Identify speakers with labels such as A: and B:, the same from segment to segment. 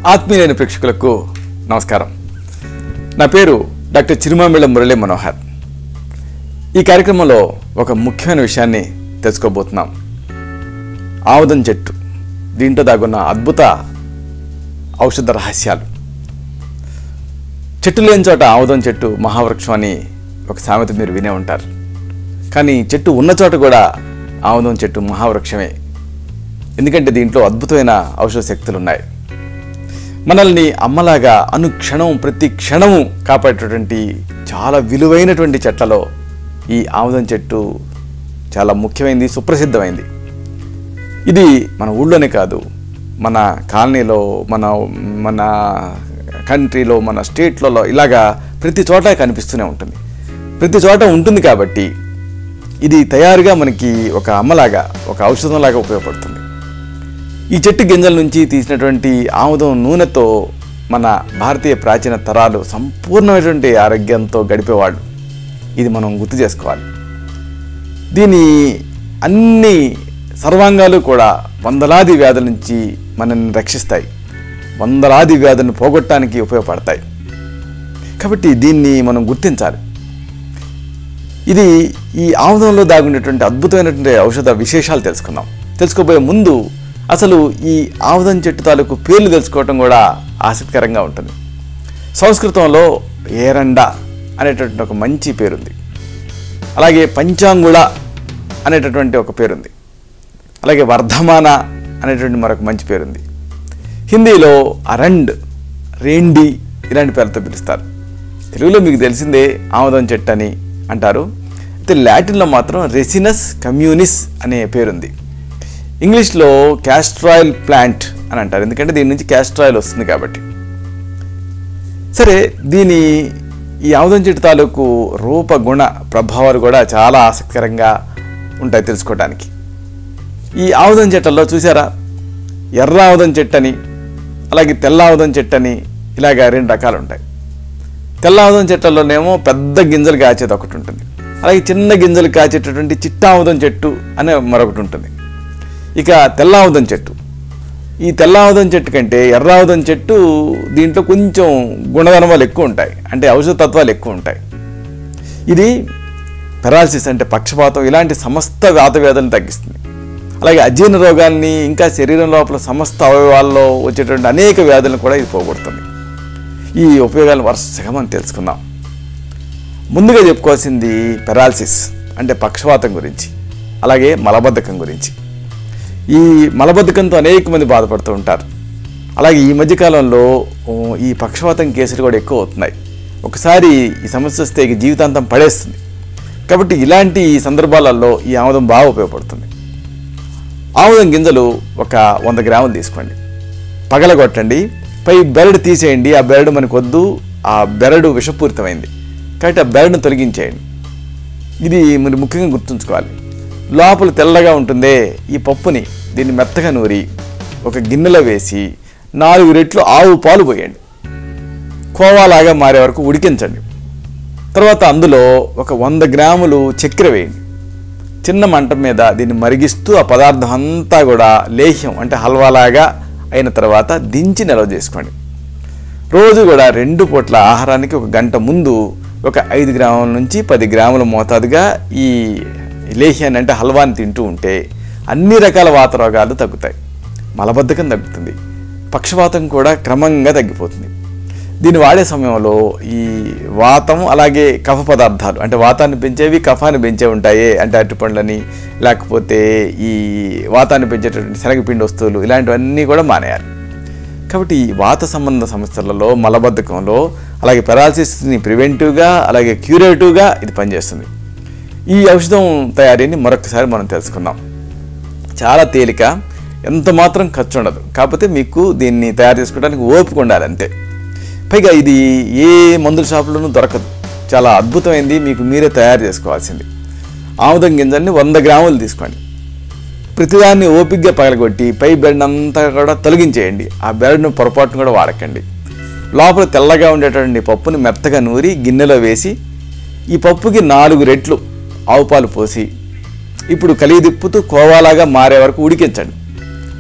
A: ఆత్మీయులైన ప్రేక్షకులకు నమస్కారం నా పేరు డాక్టర్ చిరుమామిళ్ళ మురళీ మనోహర్ ఈ కార్యక్రమంలో ఒక ముఖ్యమైన విషయాన్ని తెలుసుకోబోతున్నాం ఆముదం చెట్టు దీంట్లో దాగున్న అద్భుత ఔషధ రహస్యాలు చెట్టు లేని చోట ఆముదం చెట్టు మహావృక్షం అని ఒక సామెత మీరు వినే ఉంటారు కానీ చెట్టు ఉన్న చోట కూడా ఆముదం చెట్టు మహావృక్షమే ఎందుకంటే దీంట్లో అద్భుతమైన ఔషధ శక్తులు ఉన్నాయి మనల్ని అమ్మలాగా అనుక్షణం ప్రతి క్షణము కాపాడేటటువంటి చాలా విలువైనటువంటి చెట్లలో ఈ ఆముదం చెట్టు చాలా ముఖ్యమైనది సుప్రసిద్ధమైంది ఇది మన ఊళ్ళోనే కాదు మన కాలనీలో మన మన కంట్రీలో మన స్టేట్లలో ఇలాగా ప్రతి చోట కనిపిస్తూనే ఉంటుంది ప్రతి చోట ఉంటుంది కాబట్టి ఇది తయారుగా మనకి ఒక అమ్మలాగా ఒక ఔషధంలాగా ఉపయోగపడుతుంది ఈ చెట్టు గింజల నుంచి తీసినటువంటి ఆముదం నూనెతో మన భారతీయ ప్రాచీన తరాలు సంపూర్ణమైనటువంటి ఆరోగ్యంతో గడిపేవాళ్ళు ఇది మనం గుర్తు చేసుకోవాలి దీని అన్ని సర్వాంగాలు కూడా వందలాది వ్యాధుల నుంచి మనల్ని రక్షిస్తాయి వందలాది వ్యాధులను పోగొట్టడానికి ఉపయోగపడతాయి కాబట్టి దీన్ని మనం గుర్తించాలి ఇది ఈ ఆముదంలో దాగుండేటువంటి అద్భుతమైనటువంటి ఔషధ విశేషాలు తెలుసుకుందాం తెలుసుకోబోయే ముందు అసలు ఈ ఆముదం చెట్టు తాలూకు పేర్లు తెలుసుకోవటం కూడా ఆసక్తికరంగా ఉంటుంది సంస్కృతంలో ఏరండ అనేటటువంటి ఒక మంచి పేరుంది అలాగే పంచాంగుళ అనేటటువంటి ఒక పేరుంది అలాగే వర్ధమాన అనేటువంటి మరొక మంచి పేరుంది హిందీలో అరండ్ రేండి ఇలాంటి పేర్లతో పిలుస్తారు తెలుగులో మీకు తెలిసిందే ఆముదం చెట్టు అని అంటారు అయితే లాటిన్లో మాత్రం రెసినస్ కమ్యూనిస్ అనే పేరుంది ఇంగ్లీష్లో క్యాస్ట్రాయిల్ ప్లాంట్ అని అంటారు ఎందుకంటే దీని నుంచి క్యాస్ట్రాయిల్ వస్తుంది కాబట్టి సరే దీని ఈ ఆముదం చెట్టు తాలూకు రూప గుణ ప్రభావాలు కూడా చాలా ఆసక్తికరంగా ఉంటాయి తెలుసుకోవడానికి ఈ ఆముదం చెట్లలో చూసారా ఎర్ర ఆముదం చెట్టు అని అలాగే తెల్ల ఆముదం చెట్టు అని ఇలాగ రెండు రకాలు ఉంటాయి తెల్ల ఆముదం చెట్లలోనేమో పెద్ద గింజలు కాచేది ఒకటి ఉంటుంది అలాగే చిన్న గింజలు కాచేటటువంటి చిట్టాముదం చెట్టు అనే మరొకటి ఉంటుంది ఇక తెల్లావుదం చెట్టు ఈ తెల్లావుదం చెట్టు కంటే ఎర్రావుదం చెట్టు దీంట్లో కొంచెం గుణధర్మాలు ఎక్కువ ఉంటాయి అంటే ఔషధ తత్వాలు ఎక్కువ ఉంటాయి ఇది పెరాలసిస్ అంటే పక్షపాతం ఇలాంటి సమస్త వాత వ్యాధులను తగ్గిస్తుంది అలాగే అజీర్ణ రోగాల్ని ఇంకా శరీరం లోపల సమస్త అవయవాల్లో వచ్చేటువంటి అనేక వ్యాధులను కూడా ఇది పోగొడుతుంది ఈ ఉపయోగాలను వరుసగా మనం తెలుసుకుందాం ముందుగా చెప్పుకోవాల్సింది పెరాలసిస్ అంటే పక్షవాతం గురించి అలాగే మలబద్ధకం గురించి ఈ మలబద్ధకంతో అనేక మంది బాధపడుతూ ఉంటారు అలాగే ఈ మధ్యకాలంలో ఓ, ఈ పక్షవాతం కేసులు కూడా ఎక్కువ అవుతున్నాయి ఒకసారి ఈ సమస్య వస్తే ఇక జీవితాంతం పడేస్తుంది కాబట్టి ఇలాంటి సందర్భాలలో ఈ ఆముదం బాగా ఉపయోగపడుతుంది ఆముదం గింజలు ఒక వంద గ్రాములు తీసుకోండి పగలగొట్టండి పై బెరడు తీసేయండి ఆ బెరడు మనకు వద్దు ఆ బెరడు విషపూరితమైంది కాబట్టి ఆ బెరడును తొలగించేయండి ఇది మీరు ముఖ్యంగా గుర్తుంచుకోవాలి లోపల తెల్లగా ఉంటుందే ఈ పప్పుని దీన్ని మెత్తగా నూరి ఒక గిన్నెలో వేసి నాలుగు రెట్లు ఆవు పాలు పోయండి కోవాలాగా మారే వరకు ఉడికించండి తర్వాత అందులో ఒక వంద గ్రాములు చక్కెర వేయండి చిన్న మంట మీద దీన్ని మరిగిస్తూ ఆ పదార్థం అంతా కూడా లేహ్యం అంటే హల్వాలాగా అయిన తర్వాత దించి నిల్వ చేసుకోండి రోజు కూడా రెండు పూట్ల ఆహారానికి ఒక గంట ముందు ఒక ఐదు గ్రాముల నుంచి పది గ్రాముల మోతాదుగా ఈ లేహ్యాన్ని అంటే హల్వాని తింటూ ఉంటే అన్ని రకాల వాత రోగాలు తగ్గుతాయి మలబద్ధకం తగ్గుతుంది పక్షవాతం కూడా క్రమంగా తగ్గిపోతుంది దీన్ని వాడే సమయంలో ఈ వాతం అలాగే కఫ పదార్థాలు అంటే వాతాన్ని పెంచేవి కఫాన్ని పెంచే ఉంటాయి అంటే అరటిపండ్లని లేకపోతే ఈ వాతాన్ని పెంచేటటువంటి శనగపిండి వస్తువులు ఇలాంటివన్నీ కూడా మానేయాలి కాబట్టి ఈ వాత సంబంధ సమస్యలలో మలబద్ధకంలో అలాగే పెరాలసిస్ని ప్రివెంటివ్గా అలాగే క్యూరేటివ్గా ఇది పనిచేస్తుంది ఈ ఔషధం తయారీని మరొకసారి మనం తెలుసుకుందాం చాలా తేలిక ఎంత మాత్రం ఖర్చు ఉండదు కాకపోతే మీకు దీన్ని తయారు చేసుకోవడానికి ఓపిక ఉండాలి అంతే పైగా ఇది ఏ మందుల షాపులోనూ దొరకదు చాలా అద్భుతమైంది మీకు మీరే తయారు చేసుకోవాల్సింది ఆముదం గింజల్ని వంద గ్రాములు తీసుకోండి ప్రతిదాన్ని ఓపిగ్గా పగలగొట్టి పై బెడ్ అంతా కూడా తొలగించేయండి ఆ బెడ్ను పొరపాటును కూడా వాడకండి లోపల తెల్లగా ఉండేటువంటి పప్పుని మెత్తగా నూరి గిన్నెలో వేసి ఈ పప్పుకి నాలుగు రెట్లు ఆవు పాలు పోసి ఇప్పుడు కలిగి తిప్పుతూ కోవాలాగా మారే వరకు ఉడికించండి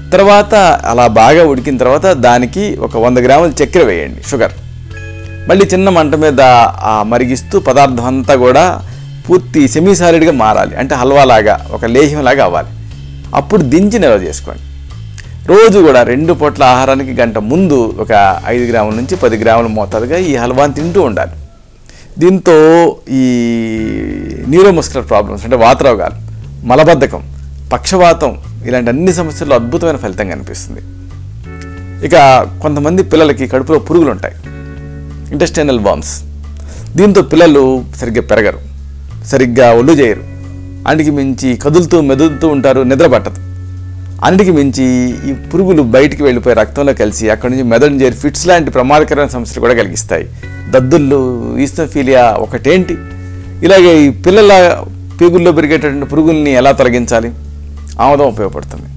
A: తర్వాత అలా బాగా ఉడికిన తర్వాత దానికి ఒక వంద గ్రాముల చక్కెర వేయండి షుగర్ మళ్ళీ చిన్న మంట మీద ఆ మరిగిస్తూ పదార్థం అంతా కూడా పూర్తి సెమీ సాలిడ్గా మారాలి అంటే హల్వా లాగా ఒక లేహ్యంలాగా అవ్వాలి అప్పుడు దించి నిల్వ చేసుకోండి రోజు కూడా రెండు పూట్ల ఆహారానికి గంట ముందు ఒక ఐదు గ్రాముల నుంచి పది గ్రాముల మోతాదుగా ఈ హల్వాని తింటూ ఉండాలి దీంతో ఈ న్యూరోమస్కులర్ ప్రాబ్లమ్స్ అంటే వాతరోగాలు మలబద్ధకం పక్షవాతం ఇలాంటి అన్ని సమస్యల్లో అద్భుతమైన ఫలితం కనిపిస్తుంది ఇక కొంతమంది పిల్లలకి కడుపులో పురుగులు ఉంటాయి ఇంటెస్టైనల్ బాంబ్స్ దీంతో పిల్లలు సరిగ్గా పెరగరు సరిగ్గా ఒళ్ళు చేయరు అన్నిటికి మించి కదులుతూ మెదులుతూ ఉంటారు నిద్ర పట్టదు అన్నిటికి మించి ఈ పురుగులు బయటికి వెళ్ళిపోయి రక్తంలో కలిసి అక్కడి నుంచి మెదడుని చేరి ఫిట్స్ లాంటి ప్రమాదకరమైన సమస్యలు కూడా కలిగిస్తాయి దద్దుళ్ళు ఈస్తోఫీలియా ఒకటేంటి ఇలాగే ఈ పిల్లల పేగుల్లో పెరిగేటటువంటి పురుగుల్ని ఎలా తొలగించాలి ఆముదం ఉపయోగపడుతుంది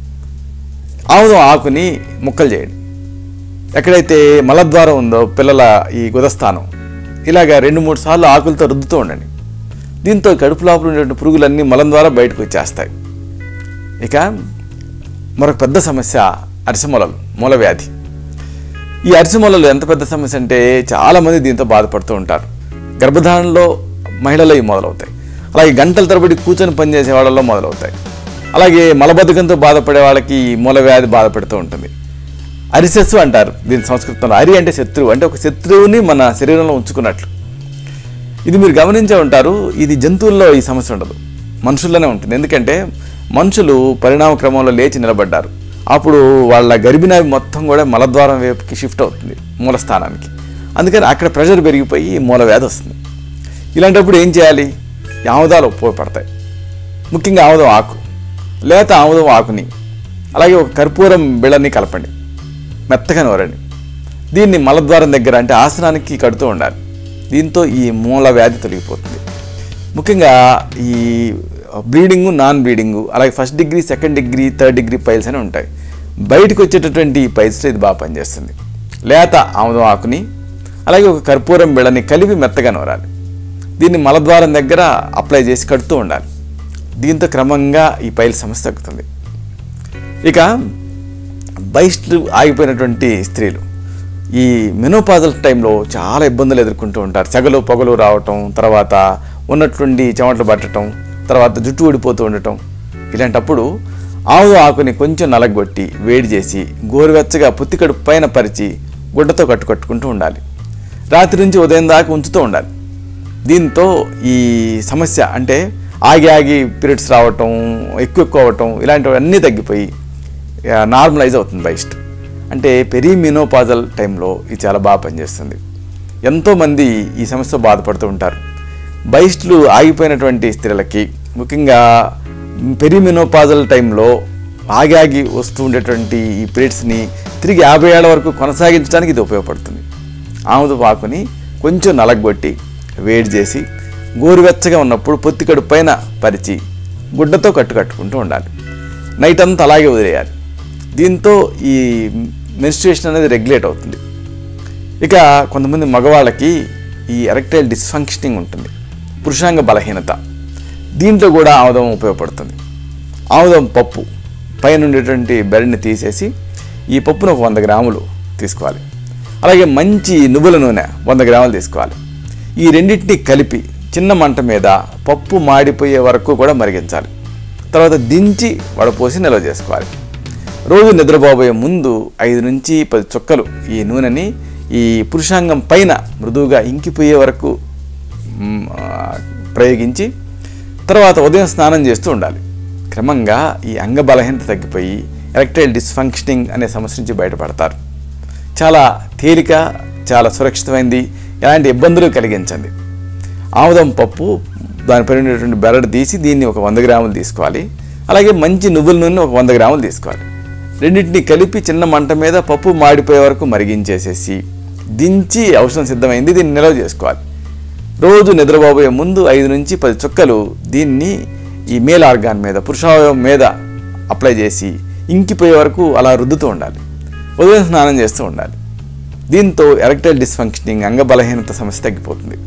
A: ఆముదం ఆకుని ముక్కలు చేయండి ఎక్కడైతే మలద్వారం ఉందో పిల్లల ఈ గుదస్థానం ఇలాగ రెండు మూడు సార్లు ఆకులతో రుద్దుతూ ఉండండి దీంతో కడుపు లోపల ఉండే పురుగులన్నీ మలం ద్వారా బయటకు వచ్చేస్తాయి ఇక మరొక పెద్ద సమస్య అరిసెమొలలు మూలవ్యాధి ఈ అరిసెమొలలు ఎంత పెద్ద సమస్య అంటే చాలామంది దీంతో బాధపడుతూ ఉంటారు గర్భధారణలో మహిళలు ఇవి మొదలవుతాయి అలాగే గంటల తరబడి కూర్చొని పనిచేసే వాళ్ళలో మొదలవుతాయి అలాగే మలబద్ధకంతో బాధపడే వాళ్ళకి ఈ మూలవ్యాధి బాధపడుతూ ఉంటుంది అరిసెస్సు అంటారు దీని సంస్కృతంలో అరి అంటే శత్రువు అంటే ఒక శత్రువుని మన శరీరంలో ఉంచుకున్నట్లు ఇది మీరు గమనించే ఉంటారు ఇది జంతువుల్లో ఈ సమస్య ఉండదు మనుషుల్లోనే ఉంటుంది ఎందుకంటే మనుషులు పరిణామ క్రమంలో లేచి నిలబడ్డారు అప్పుడు వాళ్ళ గర్భిణావి మొత్తం కూడా మలద్వారం వైపుకి షిఫ్ట్ అవుతుంది మూలస్థానానికి అందుకని అక్కడ ప్రెషర్ పెరిగిపోయి మూల వ్యాధి వస్తుంది ఇలాంటప్పుడు ఏం చేయాలి ఈ ఆముదాలు ఉపయోగపడతాయి ముఖ్యంగా ఆముదం ఆకు లేత ఆముదం ఆకుని అలాగే ఒక కర్పూరం బిళ్ళని కలపండి మెత్తగా నూరండి దీన్ని మలద్వారం దగ్గర అంటే ఆసనానికి కడుతూ ఉండాలి దీంతో ఈ మూల వ్యాధి తొలగిపోతుంది ముఖ్యంగా ఈ బ్లీడింగు నాన్ బ్లీడింగు అలాగే first degree second degree third degree piles అని ఉంటాయి బయటకు వచ్చేటటువంటి ఈ పైల్స్లో ఇది బాగా పనిచేస్తుంది లేత ఆముదం ఆకుని అలాగే ఒక కర్పూరం బిళ్ళని కలిపి మెత్తగా నూరాలి దీన్ని మలద్వారం దగ్గర అప్లై చేసి కడుతూ ఉండాలి దీంతో క్రమంగా ఈ పైల్ సమస్య తగ్గుతుంది ఇక బైస్ట్లు ఆగిపోయినటువంటి స్త్రీలు ఈ మెనోపాజల్ టైంలో చాలా ఇబ్బందులు ఎదుర్కొంటూ ఉంటారు సెగలు పొగలు రావటం తర్వాత ఉన్నట్లుండి చెమటలు పట్టడం తర్వాత జుట్టు ఊడిపోతూ ఉండటం ఇలాంటప్పుడు ఆవు ఆకుని కొంచెం నలగొట్టి వేడి చేసి గోరువెచ్చగా పుత్తికడు పైన పరిచి గుడ్డతో కట్టుకట్టుకుంటూ ఉండాలి రాత్రి నుంచి ఉదయం దాకా ఉంచుతూ ఉండాలి దీంతో ఈ సమస్య అంటే ఆగి ఆగి పీరియడ్స్ రావటం ఎక్కువ ఎక్కువ అవ్వటం ఇలాంటివన్నీ తగ్గిపోయి నార్మలైజ్ అవుతుంది బైస్ట్ అంటే పెరిమినోపాజల్ టైంలో ఇది చాలా బాగా పనిచేస్తుంది ఎంతోమంది ఈ సమస్య బాధపడుతూ ఉంటారు బైస్ట్లు ఆగిపోయినటువంటి స్త్రీలకి ముఖ్యంగా పెరిమినోపాజల్ టైంలో ఆగి ఆగి వస్తూ ఉండేటువంటి ఈ పీరియడ్స్ని తిరిగి యాభై ఏళ్ళ వరకు కొనసాగించడానికి ఇది ఉపయోగపడుతుంది ఆముదపు ఆకుని కొంచెం నలగొట్టి వేడి చేసి గోరువెచ్చగా ఉన్నప్పుడు పొత్తికడు పైన పరిచి గుడ్డతో కట్టు కట్టుకుంటూ ఉండాలి నైట్ అంతా అలాగే వదిలేయాలి దీంతో ఈ మెన్స్ట్రుయేషన్ అనేది రెగ్యులేట్ అవుతుంది ఇక కొంతమంది మగవాళ్ళకి ఈ ఎరెక్టైల్ డిస్ఫంక్షనింగ్ ఉంటుంది పురుషాంగ బలహీనత దీంట్లో కూడా ఆముదం ఉపయోగపడుతుంది ఆముదం పప్పు పైన ఉండేటువంటి బెరడ్ని తీసేసి ఈ పప్పును ఒక వంద గ్రాములు తీసుకోవాలి అలాగే మంచి నువ్వుల నూనె వంద గ్రాములు తీసుకోవాలి ఈ రెండింటిని కలిపి చిన్న మంట మీద పప్పు మాడిపోయే వరకు కూడా మరిగించాలి తర్వాత దించి వడపోసి నిల్వ చేసుకోవాలి రోజు నిద్రపోబోయే ముందు ఐదు నుంచి పది చుక్కలు ఈ నూనెని ఈ పురుషాంగం పైన మృదువుగా ఇంకిపోయే వరకు మ్, ఆ, ప్రయోగించి తర్వాత ఉదయం స్నానం చేస్తూ ఉండాలి క్రమంగా ఈ అంగ బలహీనత తగ్గిపోయి ఎలక్ట్రైల్ డిస్ఫంక్షనింగ్ అనే సమస్య నుంచి బయటపడతారు చాలా తేలిక చాలా సురక్షితమైంది ఎలాంటి ఇబ్బందులు కలిగించండి ఆముదం పప్పు దానిపైన ఉండేటువంటి బెరడు తీసి దీన్ని ఒక వంద గ్రాములు తీసుకోవాలి అలాగే మంచి నువ్వుల నూనె ఒక వంద గ్రాములు తీసుకోవాలి రెండింటిని కలిపి చిన్న మంట మీద పప్పు మాడిపోయే వరకు మరిగించేసేసి దించి ఔషధం సిద్ధమైంది దీన్ని నిల్వ చేసుకోవాలి రోజు నిద్రపోబోయే ముందు ఐదు నుంచి పది చుక్కలు దీన్ని ఈ మేల్ ఆర్గాన్ మీద పురుషావయవం మీద అప్లై చేసి ఇంకిపోయే వరకు అలా రుద్దుతూ ఉండాలి ఉదయం స్నానం చేస్తూ ఉండాలి దీంతో ఎరెక్టైల్ డిస్ఫంక్షనింగ్ అంగ బలహీనత సమస్య తగ్గిపోతుంది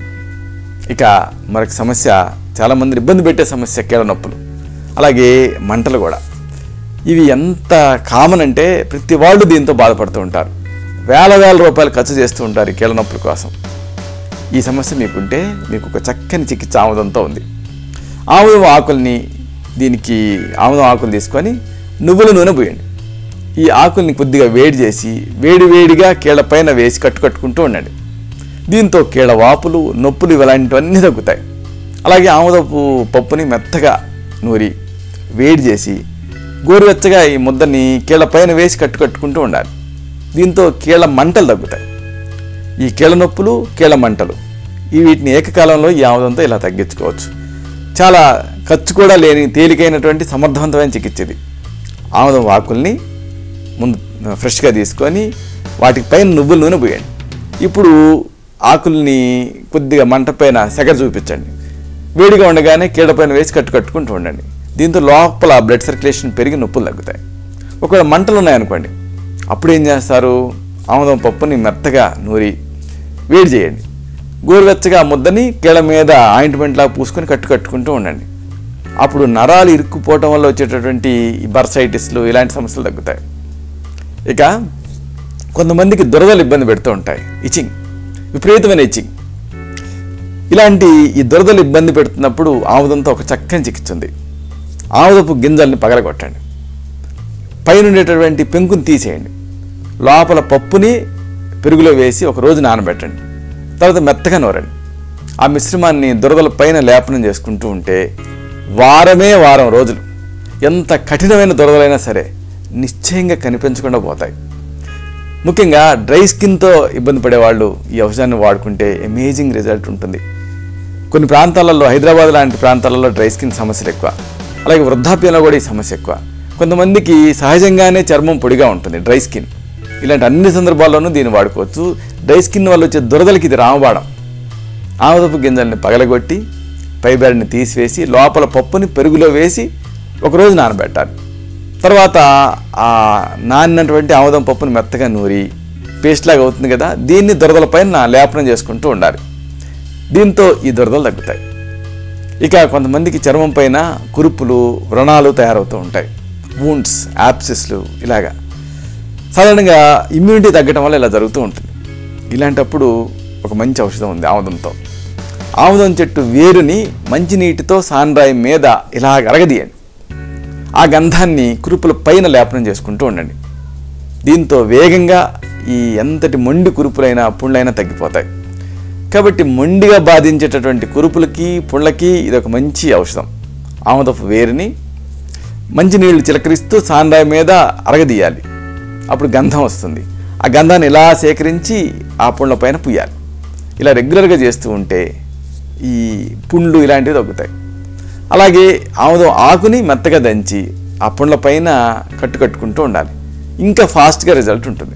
A: ఇక మరొక సమస్య చాలామంది ఇబ్బంది పెట్టే సమస్య కీళ్ళ నొప్పులు అలాగే మంటలు కూడా ఇవి ఎంత కామన్ అంటే ప్రతి వాళ్ళు దీంతో బాధపడుతూ ఉంటారు వేల వేల రూపాయలు ఖర్చు చేస్తూ ఉంటారు ఈ కీళ్ళ నొప్పుల కోసం ఈ సమస్య మీకుంటే మీకు ఒక చక్కని చికిత్స ఆముదంతో ఉంది ఆముదం ఆకుల్ని దీనికి ఆముదం ఆకులు తీసుకొని నువ్వుల నూనె పోయండి ఈ ఆకుల్ని కొద్దిగా వేడి చేసి వేడి వేడిగా కీళ్ళ పైన వేసి కట్టు కట్టుకుంటూ ఉండండి దీంతో కీళ్ళ వాపులు నొప్పులు ఇలాంటివన్నీ తగ్గుతాయి అలాగే ఆముదపు పప్పుని మెత్తగా నూరి వేడి చేసి గోరువెచ్చగా ఈ ముద్దని కీళ్ళ పైన వేసి కట్టు కట్టుకుంటూ ఉండాలి దీంతో కీళ్ళ మంటలు తగ్గుతాయి ఈ కీళ్ళ నొప్పులు కీళ్ళ మంటలు ఈ వీటిని ఏకకాలంలో ఈ ఆముదంతో ఇలా తగ్గించుకోవచ్చు చాలా ఖర్చు కూడా లేని తేలికైనటువంటి సమర్థవంతమైన చికిత్స ఇది ఆముదం ఆకుల్ని ముందు ఫ్రెష్గా తీసుకొని వాటికి పైన నువ్వుల నూనె పోయండి ఇప్పుడు ఆకుల్ని కొద్దిగా మంట పైన సెగ చూపించండి వేడిగా ఉండగానే కీళ్ళ పైన వేసి కట్టు కట్టుకుంటూ ఉండండి దీంతో లోపల బ్లడ్ సర్క్యులేషన్ పెరిగి నొప్పులు తగ్గుతాయి ఒకవేళ మంటలు ఉన్నాయనుకోండి అప్పుడు ఏం చేస్తారు ఆముదం పప్పుని మెత్తగా నూరి వేడి చేయండి గోరువెచ్చగా ఆ ముద్దని కీళ్ళ మీద ఆయింట్మెంట్లా పూసుకొని కట్టు కట్టుకుంటూ ఉండండి అప్పుడు నరాలు ఇరుక్కుపోవటం వల్ల వచ్చేటటువంటి ఈ బర్సైటిస్లు ఇలాంటి సమస్యలు తగ్గుతాయి ఇక కొంతమందికి దురదలు ఇబ్బంది పెడుతూ ఉంటాయి ఇచింగ్ విపరీతమైన ఇచింగ్ ఇలాంటి ఈ దురదలు ఇబ్బంది పెడుతున్నప్పుడు ఆముదంతో ఒక చక్కని చికిత్స ఉంది ఆముదపు గింజల్ని పగలగొట్టండి పైన ఉండేటటువంటి పెంకుని తీసేయండి లోపల పప్పుని పెరుగులో వేసి ఒక రోజు నానబెట్టండి తర్వాత మెత్తగా నూరండి ఆ మిశ్రమాన్ని దురదల పైన లేపనం చేసుకుంటూ ఉంటే వారమే వారం రోజులు ఎంత కఠినమైన దురదలైనా సరే నిశ్చయంగా కనిపించకుండా పోతాయి ముఖ్యంగా డ్రై స్కిన్తో ఇబ్బంది పడేవాళ్ళు ఈ ఔషధాన్ని వాడుకుంటే అమేజింగ్ రిజల్ట్ ఉంటుంది కొన్ని ప్రాంతాలలో హైదరాబాద్ లాంటి ప్రాంతాలలో డ్రై స్కిన్ సమస్యలు ఎక్కువ అలాగే వృద్ధాప్యంలో కూడా ఈ సమస్య ఎక్కువ కొంతమందికి సహజంగానే చర్మం పొడిగా ఉంటుంది డ్రై స్కిన్ ఇలాంటి అన్ని సందర్భాల్లోనూ దీన్ని వాడుకోవచ్చు డ్రై స్కిన్ వల్ల వచ్చే దురదలకి ఇది రామబాణం ఆముదపు గింజల్ని పగలగొట్టి పైబెరని తీసివేసి లోపల పప్పుని పెరుగులో వేసి ఒకరోజు నానబెట్టాలి తర్వాత ఆ నానినటువంటి ఆముదం పప్పుని మెత్తగా నూరి పేస్ట్ లాగా అవుతుంది కదా దీన్ని దురదల పైన లేపనం చేసుకుంటూ ఉండాలి దీంతో ఈ దురదలు తగ్గుతాయి ఇక కొంతమందికి చర్మం పైన కురుపులు వ్రణాలు తయారవుతూ ఉంటాయి వూండ్స్ యాప్సిస్లు ఇలాగా సాధారణంగా ఇమ్యూనిటీ తగ్గడం వల్ల ఇలా జరుగుతూ ఉంటుంది ఇలాంటప్పుడు ఒక మంచి ఔషధం ఉంది ఆముదంతో ఆముదం చెట్టు వేరుని మంచినీటితో సాన్రాయి మీద ఇలా అరగదీయండి ఆ గంధాన్ని కురుపుల పైన లేపనం చేసుకుంటూ ఉండండి దీంతో వేగంగా ఈ ఎంతటి మొండి కురుపులైనా పుండ్లైనా తగ్గిపోతాయి కాబట్టి మొండిగా బాధించేటటువంటి కురుపులకి పుండ్లకి ఇది ఒక మంచి ఔషధం ఆముదపు వేరుని మంచినీళ్ళు చిలకరిస్తూ సాండ్రాయి మీద అరగదీయాలి అప్పుడు గంధం వస్తుంది ఆ గంధాన్ని ఇలా సేకరించి ఆ పుండ్ల పైన పుయ్యాలి ఇలా రెగ్యులర్గా చేస్తూ ఉంటే ఈ పుండ్లు ఇలాంటివి తగ్గుతాయి అలాగే ఆముదం ఆకుని మెత్తగా దంచి ఆ పుండ్ల పైన కట్టు కట్టుకుంటూ ఉండాలి ఇంకా ఫాస్ట్గా రిజల్ట్ ఉంటుంది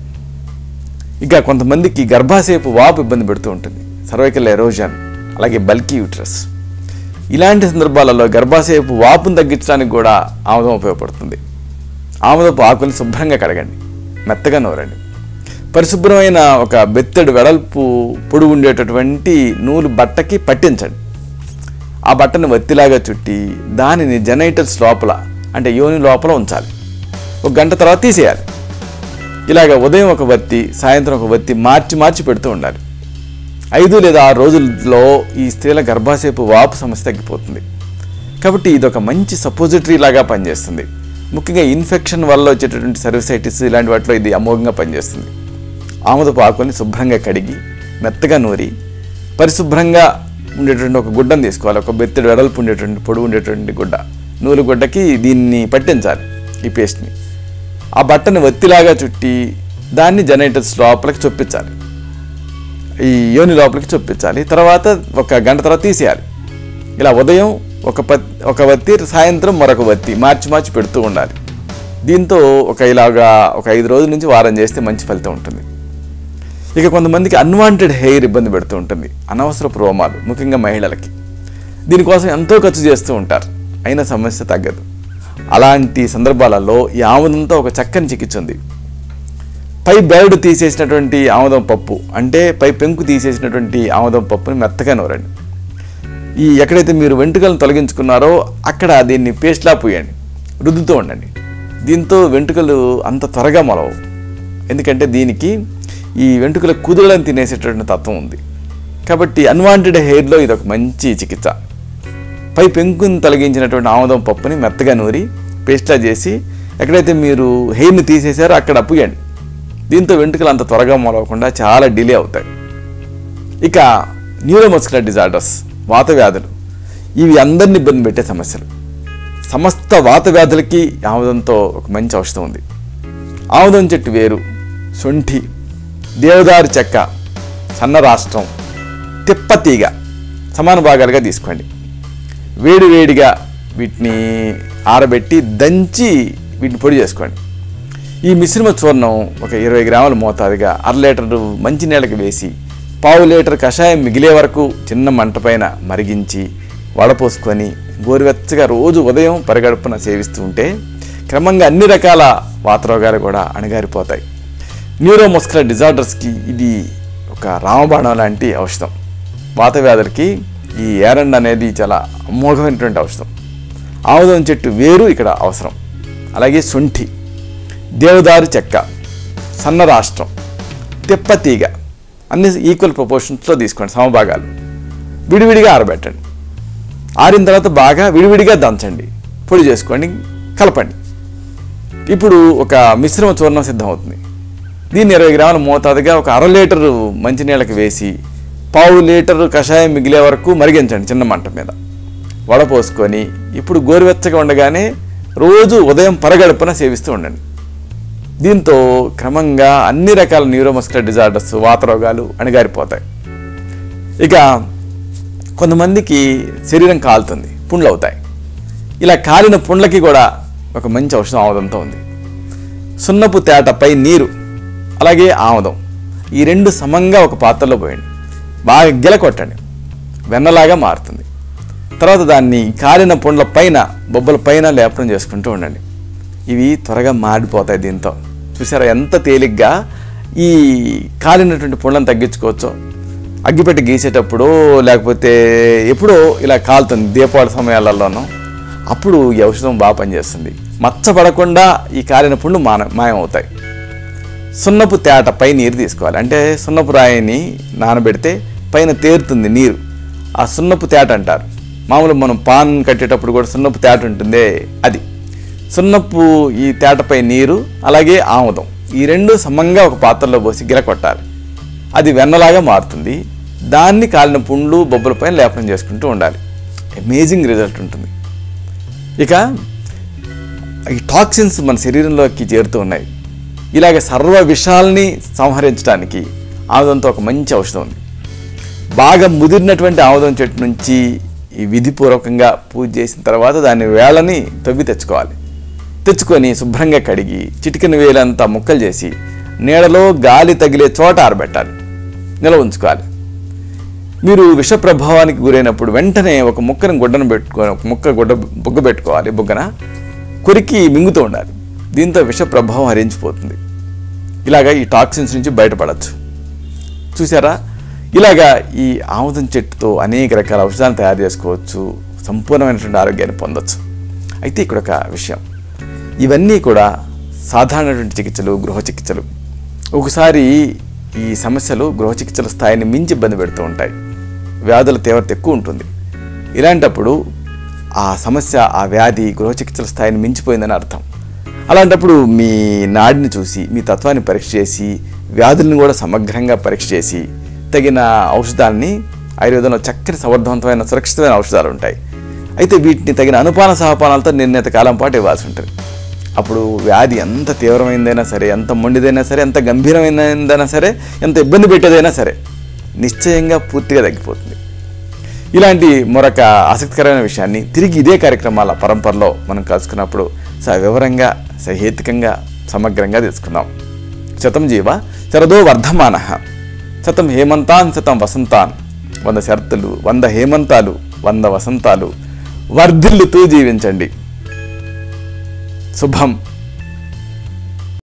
A: ఇక కొంతమందికి గర్భాశయపు వాపు ఇబ్బంది పెడుతూ ఉంటుంది సర్వైకల్ ఎరోజన్ అలాగే బల్కీ యూట్రస్ ఇలాంటి సందర్భాలలో గర్భాశయపు వాపును తగ్గించడానికి కూడా ఆముదం ఉపయోగపడుతుంది ఆముదపు ఆకుని శుభ్రంగా కడగండి మెత్తగా నూరండి పరిశుభ్రమైన ఒక బెత్తెడు వెడల్పు పొడుగు ఉండేటటువంటి నూలు బట్టకి పట్టించండి ఆ బట్టను వత్తిలాగా చుట్టి దానిని జనైటల్స్ లోపల అంటే యోని లోపల ఉంచాలి ఒక గంట తర్వాత తీసేయాలి ఇలాగ ఉదయం ఒక వత్తి సాయంత్రం ఒక వత్తి మార్చి మార్చి పెడుతూ ఉండాలి ఐదు లేదా ఆరు రోజుల్లో ఈ స్త్రీల గర్భాశయపు వాపు సమస్య తగ్గిపోతుంది కాబట్టి ఇది ఒక మంచి సపోజిటరీ లాగా పనిచేస్తుంది ముఖ్యంగా ఇన్ఫెక్షన్ వల్ల వచ్చేటటువంటి సర్వసైటిస్ ఇలాంటి వాటిలో ఇది అమోఘంగా పనిచేస్తుంది ఆముదపు ఆకుని శుభ్రంగా కడిగి మెత్తగా నూరి పరిశుభ్రంగా ఉండేటువంటి ఒక గుడ్డను తీసుకోవాలి ఒక బెత్తడి వెడల్పు ఉండేటువంటి పొడుగు ఉండేటువంటి గుడ్డ నూలు గుడ్డకి దీన్ని పట్టించాలి ఈ పేస్ట్ని ఆ బట్టని వత్తిలాగా చుట్టి దాన్ని జనరేటర్స్ లోపలికి చొప్పించాలి ఈ యోని లోపలికి చొప్పించాలి తర్వాత ఒక గంట తర్వాత తీసేయాలి ఇలా ఉదయం ఒక పత్ ఒక వత్తి సాయంత్రం మరొక వత్తి మార్చి మార్చి పెడుతూ ఉండాలి దీంతో ఒక ఇలాగా ఒక ఐదు రోజుల నుంచి వారం చేస్తే మంచి ఫలితం ఉంటుంది ఇక కొంతమందికి అన్వాంటెడ్ హెయిర్ ఇబ్బంది పెడుతూ ఉంటుంది అనవసరపు రోమాలు ముఖ్యంగా మహిళలకి దీనికోసం ఎంతో ఖర్చు చేస్తూ ఉంటారు అయినా సమస్య తగ్గదు అలాంటి సందర్భాలలో ఈ ఆముదంతో ఒక చక్కని చికిత్స ఉంది పై బెరడు తీసేసినటువంటి ఆముదం పప్పు అంటే పై పెంకు తీసేసినటువంటి ఆముదం పప్పుని మెత్తగా నూరండి ఈ ఎక్కడైతే మీరు వెంట్రుకలను తొలగించుకున్నారో అక్కడ దీన్ని పేస్ట్లా పూయండి రుద్దుతూ ఉండండి దీంతో వెంట్రుకలు అంత త్వరగా మొలవు ఎందుకంటే దీనికి ఈ వెంట్రుకల కుదులను తినేసేటటువంటి తత్వం ఉంది కాబట్టి అన్వాంటెడ్ హెయిర్లో ఇది ఒక మంచి చికిత్స పై పెంకుని తొలగించినటువంటి ఆముదం పప్పుని మెత్తగా నూరి పేస్ట్లా చేసి ఎక్కడైతే మీరు హెయిర్ని తీసేశారో అక్కడ అప్పుయండి దీంతో వెంట్రుకలు అంత త్వరగా మొలవకుండా చాలా డిలే అవుతాయి ఇక న్యూరోమస్కులర్ డిజార్డర్స్ వాత వ్యాధులు ఇవి అందరిని ఇబ్బంది పెట్టే సమస్యలు సమస్త వాత వ్యాధులకి ఆముదంతో ఒక మంచి ఔషధం ఉంది ఆముదం చెట్టు వేరు శొంఠి దేవదారు చెక్క సన్న రాష్ట్రం తిప్పతీగ సమాన భాగాలుగా తీసుకోండి వేడి వేడిగా వీటిని ఆరబెట్టి దంచి వీటిని పొడి చేసుకోండి ఈ మిశ్రమ చూర్ణం ఒక ఇరవై గ్రాముల మోతాదుగా అర లీటరు మంచినీళ్ళకి వేసి పావు లీటర్ కషాయం మిగిలే వరకు చిన్న మంట పైన మరిగించి వడపోసుకొని గోరువెచ్చగా రోజు ఉదయం పరిగడుపున సేవిస్తూ ఉంటే క్రమంగా అన్ని రకాల వాతరోగాలు కూడా అణగారిపోతాయి న్యూరోమస్కులర్ డిజార్డర్స్కి ఇది ఒక రామబాణం లాంటి ఔషధం వాత వ్యాధులకి ఈ ఏరండ్ అనేది చాలా అమోఘమైనటువంటి ఔషధం ఆముదం చెట్టు వేరు ఇక్కడ అవసరం అలాగే శొంఠి దేవదారు చెక్క సన్న రాష్ట్రం తిప్పతీగ అన్ని ఈక్వల్ ప్రపోర్షన్స్లో తీసుకోండి సమభాగాలు విడివిడిగా ఆరబెట్టండి ఆరిన తర్వాత బాగా విడివిడిగా దంచండి పొడి చేసుకోండి కలపండి ఇప్పుడు ఒక మిశ్రమ చూర్ణం సిద్ధమవుతుంది దీన్ని ఇరవై గ్రాముల మోతాదుగా ఒక అర లీటరు మంచినీళ్ళకి వేసి పావు లీటరు కషాయం మిగిలే వరకు మరిగించండి చిన్న మంట మీద వడపోసుకొని ఇప్పుడు గోరువెచ్చగా ఉండగానే రోజు ఉదయం పరగడుపున సేవిస్తూ ఉండండి దీంతో క్రమంగా అన్ని రకాల న్యూరోమస్కులర్ డిజార్డర్స్ వాతరోగాలు అణిగారిపోతాయి ఇక కొంతమందికి శరీరం కాలుతుంది పుండ్లు అవుతాయి ఇలా కాలిన పుండ్లకి కూడా ఒక మంచి ఔషధం ఆముదంతో ఉంది సున్నపు తేటపై నీరు అలాగే ఆముదం ఈ రెండు సమంగా ఒక పాత్రలో పోయండి బాగా గిల కొట్టండి వెన్నలాగా మారుతుంది తర్వాత దాన్ని కాలిన పుండ్ల పైన బొబ్బల పైన లేపనం చేసుకుంటూ ఉండండి ఇవి త్వరగా మాడిపోతాయి దీంతో చూసారా ఎంత తేలిగ్గా ఈ కాలినటువంటి పుండ్లను తగ్గించుకోవచ్చో అగ్గిపెట్టి గీసేటప్పుడు లేకపోతే ఎప్పుడో ఇలా కాలుతుంది దీపావళి సమయాలలోనూ అప్పుడు ఈ ఔషధం బాగా పనిచేస్తుంది మచ్చపడకుండా ఈ కాలిన పుండ్లు మాన మాయమవుతాయి సున్నపు తేట పై నీరు తీసుకోవాలి అంటే సున్నపు రాయిని నానబెడితే పైన తేరుతుంది నీరు ఆ సున్నపు తేట అంటారు మామూలు మనం పాన్ కట్టేటప్పుడు కూడా సున్నపు తేట ఉంటుందే అది సున్నపు ఈ తేటపై నీరు అలాగే ఆముదం ఈ రెండు సమంగా ఒక పాత్రలో పోసి గిరకొట్టాలి అది వెన్నలాగా మారుతుంది దాన్ని కాలిన పుండ్లు బొబ్బల పైన లేపనం చేసుకుంటూ ఉండాలి అమేజింగ్ రిజల్ట్ ఉంటుంది ఇక ఈ టాక్సిన్స్ మన శరీరంలోకి చేరుతూ ఉన్నాయి ఇలాగ సర్వ విషాల్ని సంహరించడానికి ఆముదంతో ఒక మంచి ఔషధం ఉంది బాగా ముదిరినటువంటి ఆముదం చెట్టు నుంచి ఈ విధిపూర్వకంగా పూజ చేసిన తర్వాత దాని వేళని తవ్వి తెచ్చుకోవాలి తెచ్చుకొని శుభ్రంగా కడిగి చిటికెన వేలంతా ముక్కలు చేసి నీడలో గాలి తగిలే చోట ఆరబెట్టాలి నిల్వ ఉంచుకోవాలి మీరు విష ప్రభావానికి గురైనప్పుడు వెంటనే ఒక ముక్కను గుడ్డను పెట్టుకొని ఒక ముక్క గుడ్డ బుగ్గ పెట్టుకోవాలి బుగ్గన కొరికి మింగుతూ ఉండాలి దీంతో విష ప్రభావం హరించిపోతుంది ఇలాగా ఈ టాక్సిన్స్ నుంచి బయటపడచ్చు చూసారా ఇలాగా ఈ ఆముదం చెట్టుతో అనేక రకాల ఔషధాలను తయారు చేసుకోవచ్చు సంపూర్ణమైనటువంటి ఆరోగ్యాన్ని పొందొచ్చు అయితే ఇక్కడ ఒక విషయం ఇవన్నీ కూడా సాధారణమైనటువంటి చికిత్సలు గృహ చికిత్సలు ఒకసారి ఈ సమస్యలు గృహ చికిత్సల స్థాయిని మించి ఇబ్బంది పెడుతూ ఉంటాయి వ్యాధుల తీవ్రత ఎక్కువ ఉంటుంది ఇలాంటప్పుడు ఆ సమస్య ఆ వ్యాధి గృహ చికిత్సల స్థాయిని మించిపోయిందని అర్థం అలాంటప్పుడు మీ నాడిని చూసి మీ తత్వాన్ని పరీక్ష చేసి వ్యాధులను కూడా సమగ్రంగా పరీక్ష చేసి తగిన ఔషధాలని ఆయుర్వేదంలో చక్కని సమర్థవంతమైన సురక్షితమైన ఔషధాలు ఉంటాయి అయితే వీటిని తగిన అనుపాన సహపానాలతో నిర్ణీత కాలం పాటు ఇవ్వాల్సి ఉంటుంది అప్పుడు వ్యాధి ఎంత తీవ్రమైందైనా సరే ఎంత మొండిదైనా సరే ఎంత గంభీరమైనదైనా సరే ఎంత ఇబ్బంది పెట్టేదైనా సరే నిశ్చయంగా పూర్తిగా తగ్గిపోతుంది ఇలాంటి మరొక ఆసక్తికరమైన విషయాన్ని తిరిగి ఇదే కార్యక్రమాల పరంపరలో మనం కలుసుకున్నప్పుడు సవివరంగా సహేతుకంగా సమగ్రంగా తెలుసుకుందాం శతం జీవ శరదో వర్ధమాన శతం హేమంతాన్ శతం వసంతాన్ వంద శరతులు వంద హేమంతాలు వంద వసంతాలు వర్ధిల్లుతూ జీవించండి శుభం